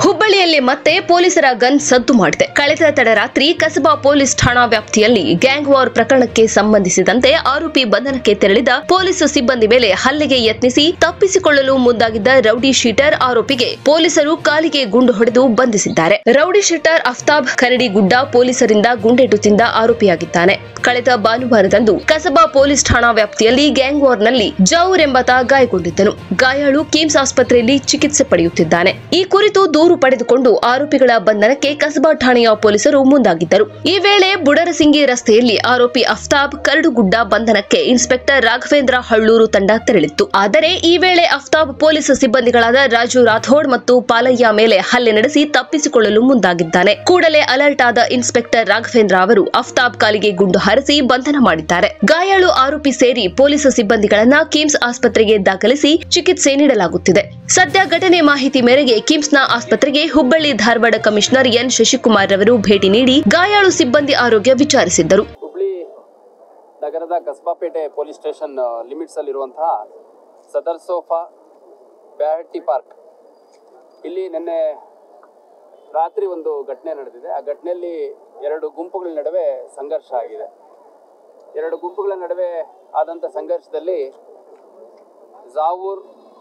ಹುಬ್ಬಳ್ಳಿಯಲ್ಲಿ ಮತ್ತೆ ಪೊಲೀಸರ ಗನ್ ಸದ್ದು ಮಾಡಿದೆ ಕಳೆದ ತಡರಾತ್ರಿ ಕಸಬಾ ಪೊಲೀಸ್ ಠಾಣಾ ವ್ಯಾಪ್ತಿಯಲ್ಲಿ ಗ್ಯಾಂಗ್ ವಾರ್ ಪ್ರಕರಣಕ್ಕೆ ಸಂಬಂಧಿಸಿದಂತೆ ಆರೋಪಿ ಬಂಧನಕ್ಕೆ ತೆರಳಿದ ಪೊಲೀಸ್ ಸಿಬ್ಬಂದಿ ಮೇಲೆ ಹಲ್ಲೆಗೆ ಯತ್ನಿಸಿ ತಪ್ಪಿಸಿಕೊಳ್ಳಲು ಮುಂದಾಗಿದ್ದ ರೌಡಿ ಶೀಟರ್ ಆರೋಪಿಗೆ ಪೊಲೀಸರು ಕಾಲಿಗೆ ಗುಂಡು ಹೊಡೆದು ಬಂಧಿಸಿದ್ದಾರೆ ರೌಡಿ ಶೀಟರ್ ಅಫ್ತಾಬ್ ಕರಡಿಗುಡ್ಡ ಪೊಲೀಸರಿಂದ ಗುಂಡೇಟು ತಿಂದ ಆರೋಪಿಯಾಗಿದ್ದಾನೆ ಕಳೆದ ಭಾನುವಾರದಂದು ಕಸಬಾ ಪೊಲೀಸ್ ಠಾಣಾ ವ್ಯಾಪ್ತಿಯಲ್ಲಿ ಗ್ಯಾಂಗ್ ವಾರ್ನಲ್ಲಿ ಜೌರ್ ಎಂಬಾತ ಗಾಯಗೊಂಡಿದ್ದನು ಗಾಯಾಳು ಕಿಮ್ಸ್ ಆಸ್ಪತ್ರೆಯಲ್ಲಿ ಚಿಕಿತ್ಸೆ ಪಡೆಯುತ್ತಿದ್ದಾನೆ ಈ ಕುರಿತು ದೂರು ಪಡೆದುಕೊಂಡು ಆರೋಪಿಗಳ ಬಂಧನಕ್ಕೆ ಕಸಬಾ ಠಾಣೆಯ ಪೊಲೀಸರು ಮುಂದಾಗಿದ್ದರು ಈ ವೇಳೆ ಬುಡರಸಿಂಗಿ ರಸ್ತೆಯಲ್ಲಿ ಆರೋಪಿ ಅಫ್ತಾಬ್ ಕರಡುಗುಡ್ಡ ಬಂಧನಕ್ಕೆ ಇನ್ಸ್ಪೆಕ್ಟರ್ ರಾಘವೇಂದ್ರ ಹಳ್ಳೂರು ತಂಡ ತೆರಳಿತ್ತು ಆದರೆ ಈ ವೇಳೆ ಅಫ್ತಾಬ್ ಪೊಲೀಸ್ ಸಿಬ್ಬಂದಿಗಳಾದ ರಾಜು ರಾಥೋಡ್ ಮತ್ತು ಪಾಲಯ್ಯ ಮೇಲೆ ಹಲ್ಲೆ ನಡೆಸಿ ತಪ್ಪಿಸಿಕೊಳ್ಳಲು ಮುಂದಾಗಿದ್ದಾನೆ ಕೂಡಲೇ ಅಲರ್ಟ್ ಆದ ಇನ್ಸ್ಪೆಕ್ಟರ್ ರಾಘವೇಂದ್ರ ಅವರು ಅಫ್ತಾಬ್ ಕಾಲಿಗೆ ಗುಂಡು ಹಾರಿಸಿ ಬಂಧನ ಮಾಡಿದ್ದಾರೆ ಗಾಯಾಳು ಆರೋಪಿ ಸೇರಿ ಪೊಲೀಸ್ ಸಿಬ್ಬಂದಿಗಳನ್ನ ಕಿಮ್ಸ್ ಆಸ್ಪತ್ರೆಗೆ ದಾಖಲಿಸಿ ಚಿಕಿತ್ಸೆ ನೀಡಲಾಗುತ್ತಿದೆ ಸದ್ಯ ಘಟನೆ ಮಾಹಿತಿ ಮೇರೆಗೆ ಕಿಮ್ಸ್ನ ಆಸ್ಪತ್ರೆಗೆ ಹುಬ್ಬಳ್ಳಿ ಧಾರವಾಡ ಕಮಿಷನರ್ ಎನ್ ಶಶಿಕುಮಾರ್ ರವರು ಭೇಟಿ ನೀಡಿ ಗಾಯಾಳು ಸಿಬ್ಬಂದಿ ಆರೋಗ್ಯ ವಿಚಾರಿಸಿದ್ದರು ಹುಬ್ಳಿ ನಗರದ ಕಸ್ಬಾಪೇಟೆ ಪೊಲೀಸ್ ಸ್ಟೇಷನ್ ಲಿಮಿಟ್ಸ್ ಅಲ್ಲಿರುವಂತಹ ಸದರ್ ಸೋಫಾ ಬ್ಯಾಹಟ್ಟಿ ಪಾರ್ಕ್ ಇಲ್ಲಿ ನಿನ್ನೆ ರಾತ್ರಿ ಒಂದು ಘಟನೆ ನಡೆದಿದೆ ಆ ಘಟನೆಯಲ್ಲಿ ಎರಡು ಗುಂಪುಗಳ ನಡುವೆ ಸಂಘರ್ಷ ಆಗಿದೆ ಎರಡು ಗುಂಪುಗಳ ನಡುವೆ ಆದಂಥ ಸಂಘರ್ಷದಲ್ಲಿ ಜಾವೂರ್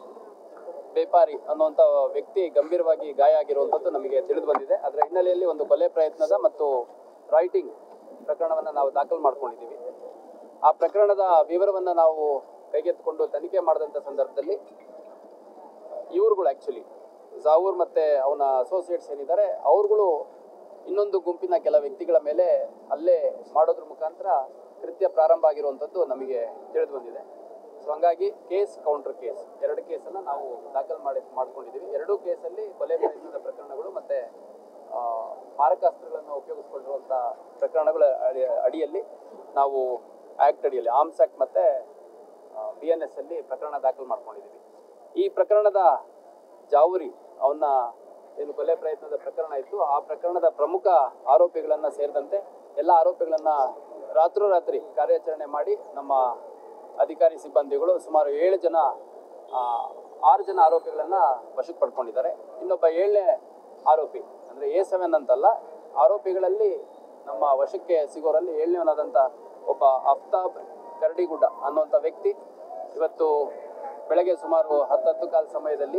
ಬೇಪಾರಿ ಅನ್ನುವಂಥ ವ್ಯಕ್ತಿ ಗಂಭೀರವಾಗಿ ಗಾಯ ಆಗಿರುವಂಥದ್ದು ನಮಗೆ ತಿಳಿದು ಬಂದಿದೆ ಅದರ ಹಿನ್ನೆಲೆಯಲ್ಲಿ ಒಂದು ಕೊಲೆ ಪ್ರಯತ್ನದ ಮತ್ತು ರೈಟಿಂಗ್ ಪ್ರಕರಣವನ್ನು ನಾವು ದಾಖಲು ಮಾಡ್ಕೊಂಡಿದ್ದೀವಿ ಆ ಪ್ರಕರಣದ ವಿವರವನ್ನು ನಾವು ಕೈಗೆತ್ತಿಕೊಂಡು ತನಿಖೆ ಮಾಡಿದಂಥ ಸಂದರ್ಭದಲ್ಲಿ ಇವ್ರುಗಳು ಆ್ಯಕ್ಚುಲಿ ಜಾವೂರ್ ಮತ್ತು ಅವನ ಅಸೋಸಿಯೇಟ್ಸ್ ಏನಿದ್ದಾರೆ ಅವ್ರುಗಳು ಇನ್ನೊಂದು ಗುಂಪಿನ ಕೆಲ ವ್ಯಕ್ತಿಗಳ ಮೇಲೆ ಹಲ್ಲೆ ಮಾಡೋದ್ರ ಮುಖಾಂತರ ಕೃತ್ಯ ಪ್ರಾರಂಭ ಆಗಿರುವಂಥದ್ದು ನಮಗೆ ತಿಳಿದು ಬಂದಿದೆ ಸೊ ಹಂಗಾಗಿ ಕೇಸ್ ಕೌಂಟರ್ ಕೇಸ್ ಎರಡು ಕೇಸನ್ನು ನಾವು ದಾಖಲು ಮಾಡಿ ಮಾಡ್ಕೊಂಡಿದ್ದೀವಿ ಎರಡೂ ಕೇಸಲ್ಲಿ ಕೊಲೆ ಪ್ರಯತ್ನದ ಪ್ರಕರಣಗಳು ಮತ್ತು ಆ, ಮಾರಕಾಸ್ತ್ರಗಳನ್ನು ಉಪಯೋಗಿಸ್ಕೊಂಡಿರುವಂಥ ಪ್ರಕರಣಗಳ ಅಡಿ- ಅಡಿಯಲ್ಲಿ ನಾವು ಆ್ಯಕ್ಟ್ ಅಡಿಯಲ್ಲಿ ಆರ್ಮ್ಸ್ ಆ್ಯಕ್ಟ್ ಮತ್ತು ಬಿ ಎನ್ ಎಸ್ ಅಲ್ಲಿ ಪ್ರಕರಣ ದಾಖಲು ಮಾಡ್ಕೊಂಡಿದ್ದೀವಿ ಈ ಪ್ರಕರಣದ ಜಾವೂರಿ ಅವನ್ನ ಏನು ಕೊಲೆ ಪ್ರಯತ್ನದ ಪ್ರಕರಣ ಇತ್ತು ಆ ಪ್ರಕರಣದ ಪ್ರಮುಖ ಆರೋಪಿಗಳನ್ನ ಸೇರಿದಂತೆ ಎಲ್ಲ ಆರೋಪಿಗಳನ್ನ ರಾತ್ರೋರಾತ್ರಿ ಕಾರ್ಯಾಚರಣೆ ಮಾಡಿ ನಮ್ಮ ಅಧಿಕಾರಿ ಸಿಬ್ಬಂದಿಗಳು ಸುಮಾರು ಏಳು ಜನ ಆ, ಆರು ಜನ ಆರೋಪಿಗಳನ್ನ ವಶಕ್ಕೆ ಪಡ್ಕೊಂಡಿದ್ದಾರೆ ಇನ್ನೊಬ್ಬ ಏಳನೇ ಆರೋಪಿ ಅಂದ್ರೆ ಎ ಸೆವೆನ್ ಅಂತಲ್ಲ ಆರೋಪಿಗಳಲ್ಲಿ ನಮ್ಮ ವಶಕ್ಕೆ ಸಿಗೋರಲ್ಲಿ ಏಳನೇವನಾದಂಥ ಒಬ್ಬ ಅಫ್ತಾಬ್ ಕರಡಿಗುಡ್ಡ ಅನ್ನುವಂಥ ವ್ಯಕ್ತಿ ಇವತ್ತು ಬೆಳಗ್ಗೆ ಸುಮಾರು ಹತ್ತತ್ತು ಕಾಲ ಸಮಯದಲ್ಲಿ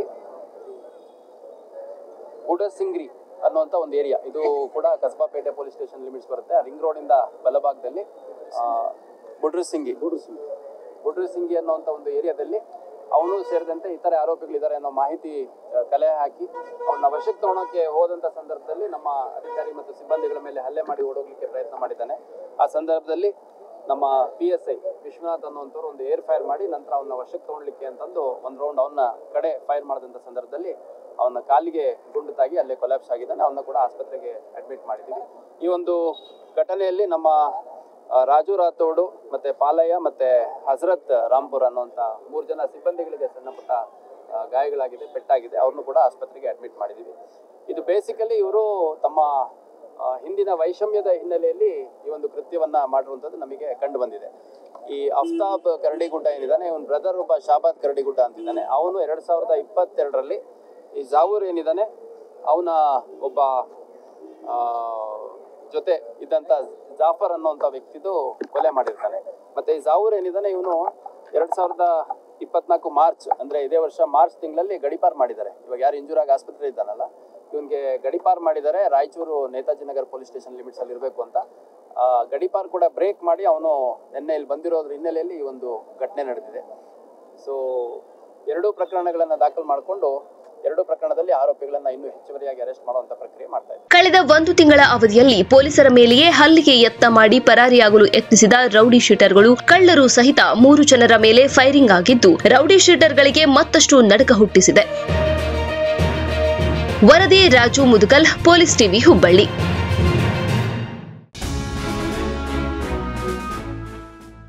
ಬುಡಸಿಂಗ್ರಿ ಅನ್ನುವಂಥ ಒಂದು ಏರಿಯಾ ಇದು ಕೂಡ ಕಸ್ಬಾಪೇಟೆ ಪೊಲೀಸ್ ಸ್ಟೇಷನ್ ಲಿಮಿಟ್ಸ್ ಬರುತ್ತೆ ಆ ರಿಂಗ್ ರೋಡಿಂದ ಬಲಭಾಗದಲ್ಲಿ ಆ, ಬುಡ್ರಸಿಂಗಿ ಬುಡ್ರಸಿಂಗಿ ಅನ್ನುವಂಥ ಒಂದು ಏರಿಯಾದಲ್ಲಿ ಅವನು ಸೇರಿದಂತೆ ಇತರೆ ಆರೋಪಿಗಳಿದ್ದಾರೆ ಅನ್ನೋ ಮಾಹಿತಿ ಆ, ಕಲೆ ಹಾಕಿ ಅವನ್ನ ವಶಕ್ಕೆ ತಗೊಳಕ್ಕೆ ಹೋದಂಥ ಸಂದರ್ಭದಲ್ಲಿ ನಮ್ಮ ಅಧಿಕಾರಿ ಮತ್ತು ಸಿಬ್ಬಂದಿಗಳ ಮೇಲೆ ಹಲ್ಲೆ ಮಾಡಿ ಓಡೋಗ್ಲಿಕ್ಕೆ ಪ್ರಯತ್ನ ಮಾಡಿದ್ದಾನೆ ಆ ಸಂದರ್ಭದಲ್ಲಿ ನಮ್ಮ ಪಿ ಎಸ್ ಐ ವಿಶ್ವನಾಥ್ ಅನ್ನುವಂಥವ್ರು ಒಂದು ಏರ್ ಫೈರ್ ಮಾಡಿ ನಂತರ ಅವನ್ನ ವಶಕ್ಕೆ ತಗೊಳ್ಲಿಕ್ಕೆ ಅಂತಂದು ಒಂದು ರೌಂಡ್ ಅವನ್ನ ಕಡೆ ಫೈರ್ ಮಾಡಿದಂಥ ಸಂದರ್ಭದಲ್ಲಿ ಅವನ ಕಾಲಿಗೆ ಗುಂಡು ತಾಗಿ ಅಲ್ಲೇ ಕೊಲ್ಯಾಪ್ಸ್ ಆಗಿದ್ದಾನೆ ಅವನ್ನ ಕೂಡ ಆಸ್ಪತ್ರೆಗೆ ಅಡ್ಮಿಟ್ ಮಾಡಿದ್ದೀವಿ ಈ ಒಂದು ಘಟನೆಯಲ್ಲಿ ನಮ್ಮ ಆ, ರಾಜು ರಾಥೋಡು ಮತ್ತೆ ಪಾಲಯ್ಯ ಮತ್ತೆ ಹಜರತ್ ರಾಂಪುರ್ ಅನ್ನುವಂಥ ಮೂರು ಜನ ಸಿಬ್ಬಂದಿಗಳಿಗೆ ಸಣ್ಣ ಪುಟ್ಟ ಆ, ಗಾಯಗಳಾಗಿದೆ ಪೆಟ್ಟಾಗಿದೆ ಅವ್ರನ್ನು ಕೂಡ ಆಸ್ಪತ್ರೆಗೆ ಅಡ್ಮಿಟ್ ಮಾಡಿದ್ದೀವಿ ಇದು ಬೇಸಿಕಲಿ ಇವರು ತಮ್ಮ ಆ, ಹಿಂದಿನ ವೈಷಮ್ಯದ ಹಿನ್ನೆಲೆಯಲ್ಲಿ ಈ ಒಂದು ಕೃತ್ಯವನ್ನ ಮಾಡಿರುವಂಥದ್ದು ನಮಗೆ ಕಂಡು ಬಂದಿದೆ ಈ ಅಫ್ತಾಬ್ ಕರಡಿಗುಡ್ಡ ಏನಿದ್ದಾನೆ ಇವನ್ ಬ್ರದರ್ ಒಬ್ಬ ಶಾಬಾದ್ ಕರಡಿಗುಡ್ಡ ಅಂತಿದ್ದಾನೆ ಅವನು ಎರಡ್ ಸಾವಿರದ ಇಪ್ಪತ್ತೆರಡರಲ್ಲಿ ಈ ಜಾವೂರ್ ಏನಿದ್ದಾನೆ ಅವನ ಒಬ್ಬ ಆ, ಜೊತೆ ಇದ್ದಂಥ ಜಾಫರ್ ಅನ್ನುವಂಥ ವ್ಯಕ್ತಿದು ಕೊಲೆ ಮಾಡಿರ್ತಾನೆ ಮತ್ತೆ ಈ ಜಾವೂರ್ ಏನಿದ್ದಾನೆ ಇವನು ಎರಡ್ ಸಾವಿರದ ಇಪ್ಪತ್ನಾಲ್ಕು ಮಾರ್ಚ್ ಅಂದ್ರೆ ಇದೇ ವರ್ಷ ಮಾರ್ಚ್ ತಿಂಗಳಲ್ಲಿ ಗಡಿಪಾರ್ ಮಾಡಿದ್ದಾರೆ ಇವಾಗ ಯಾರು ಇಂಜೂರ್ ಆಗಿ ಆಸ್ಪತ್ರೆ ಇದ್ದಾನಲ್ಲ ಇವನ್ಗೆ ಗಡಿಪಾರ್ ಮಾಡಿದ್ದಾರೆ Raichur Netaji Nagar police station limits ಅಲ್ಲಿ ಇರಬೇಕು ಅಂತ ಆ, ಗಡಿಪಾರ್ ಕೂಡ ಬ್ರೇಕ್ ಮಾಡಿ ಅವನು ನಿನ್ನೆ ಇಲ್ಲಿ ಬಂದಿರೋದ್ರ ಹಿನ್ನೆಲೆಯಲ್ಲಿ ಈ ಒಂದು ಘಟನೆ ನಡೆದಿದೆ ಸೊ ಎರಡೂ ಪ್ರಕರಣಗಳನ್ನು ದಾಖಲು ಮಾಡಿಕೊಂಡು ಎರಡೂ ಪ್ರಕರಣದಲ್ಲಿ ಆರೋಪಿಗಳನ್ನ ಇನ್ನೂ ಹೆಚ್ಚುವರಿಯಾಗಿ ಅರೆಸ್ಟ್ ಮಾಡುವಂತ ಪ್ರಕ್ರಿಯೆ ಮಾಡ್ತಾ ಇದ್ದಾರೆ ಕಳೆದ ಒಂದು ತಿಂಗಳ ಅವಧಿಯಲ್ಲಿ ಪೊಲೀಸರ ಮೇಲೆಯೇ ಹಲ್ಲೆಗೆ ಯತ್ನ ಮಾಡಿ ಪರಾರಿಯಾಗಲು ಯತ್ನಿಸಿದ ರೌಡಿ ಶೀಟರ್ಗಳು ಕಳ್ಳರು ಸಹಿತ ಮೂರು ಜನರ ಮೇಲೆ ಫೈರಿಂಗ್ ಆಗಿದ್ದು ರೌಡಿ ಶೀಟರ್ಗಳಿಗೆ ಮತ್ತಷ್ಟು ನಡುಕ ಹುಟ್ಟಿಸಿದೆ ವರದಿ ರಾಜು ಮುದುಗಲ್ ಪೊಲೀಸ್ ಟಿವಿ ಹುಬ್ಬಳ್ಳಿ